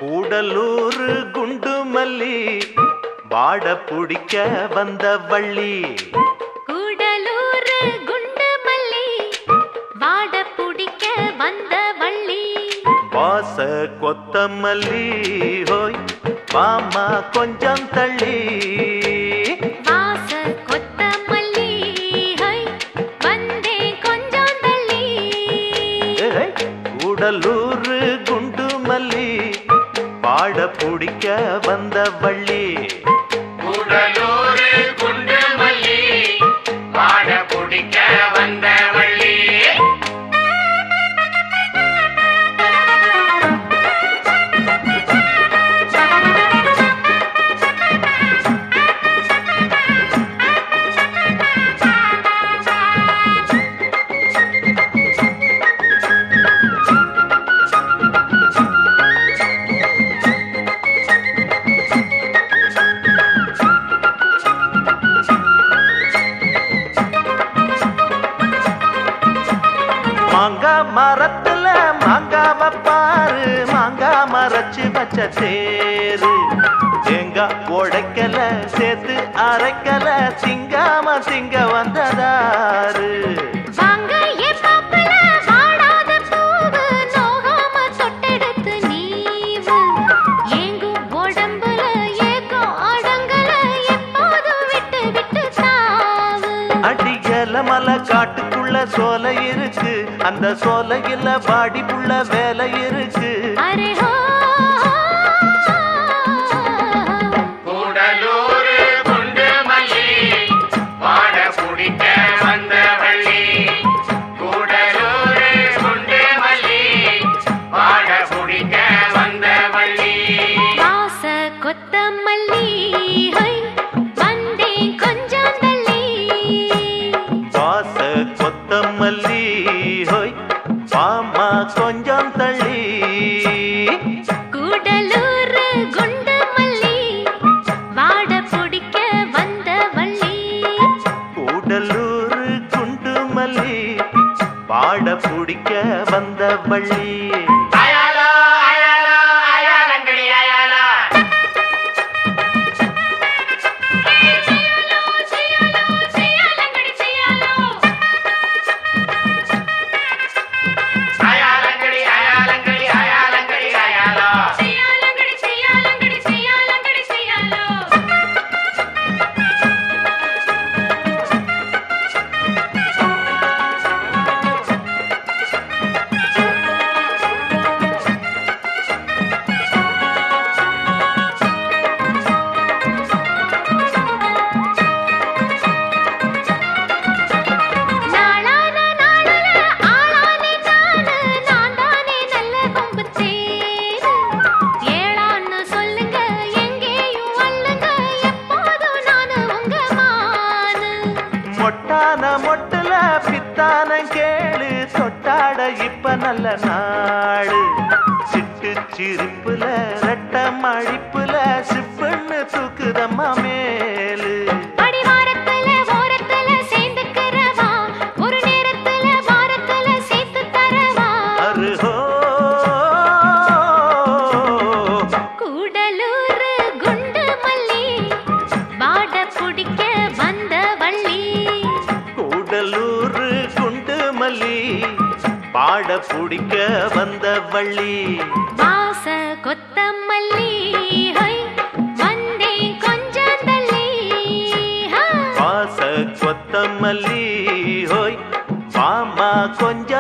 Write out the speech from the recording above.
கூடலூர் குண்டு மல்லி வாட புடிக்க வந்த வள்ளி கூடலூர் குண்டு மல்லி வாட புடிக்க வந்த வள்ளி வாச கொத்தமல்லி ஹோய் மாமா கொஞ்சம் தள்ளி வாச கொத்தமல்லி ஹை வந்தே கொஞ்சம் தள்ளி ஏய், கூடலூர் குண்டு மல்லி வாட புடிக்க வந்த வள்ளி கூடலூர் குண்டு மல்லி வாட பிடிக்க வந்த வள்ளி மாங்கா மரத்துல மாங்காவ பாரு மாங்கா மரச்சு வச்ச தேரு தேங்காய் உடைக்கல சேர்த்து அரைக்கல திங்காம திங்க வந்ததாரு வாங்க ஏ மாப்பிள வாடாத பூவு நோகாம தொட்டெடுத்து நீவு ஏங்கும் உடம்புல ஏக்கம் அடங்கல எப்போதும் விட்டு விட்டு தாவு அடியல மலை காட்டுக்குள்ள சோலை இருக்கு அந்த சோலையில பாடிப்புள்ள வேலை இருக்கு அரே ஹோ கூடலூர் குண்டு மல்லி வாட பிடிக்க வந்த வள்ளி கூடலூர் குண்டு மல்லி வாட பிடிக்க வந்த வள்ளி வாச கொத்தமல்லி ஹை வந்தே கொஞ்சம் தள்ளி வாச கொத்தமல்லி ஹோய் மாமா கொஞ்சம் தள்ளி கூடலூர் குண்டு மல்லி வாட புடிக்க வந்த வள்ளி கூடலூர் குண்டு மல்லி பாட பிடிக்க வந்த வள்ளி அயாலா அயாலா அயாலங்கடி அயாலா அயாலங்கடி அயாலங்கடி அயாலங்கடி அயாலா நாளான நாளுல ஆளானே நானு நான் தானே நல்ல கொம்பு தேரு ஏளான்னு சொல்லுங்க எங்கேயும் வல்லுங்க எப்போதும் நானு உங்க மானு மொட்டான மொட்டுல பித்தான கேளு தொட்டாட இப்ப நல்ல நாடு சிட்டு சிரிப்புல ரெட்ட மழிப்புல சிப்புன்னு தூக்குதம்மா மேலு அடிவாரத்துல ஓரத்துல சேர்ந்துக்கிறவா ஒரு நேரத்துல வாரத்துல சேர்த்து தரவா அருஹோ கூடலூர் குண்டு மல்லி வாட புடிக்க வந்த வள்ளி கூடலூர் குண்டு மல்லி பாட பிடிக்க வந்த வள்ளி வாச கொத்தமல்லி ஹை வந்தே கொஞ்சம் தள்ளி ஹா. வாச கொத்தமல்லி ஹோய் மாமா கொஞ்சம்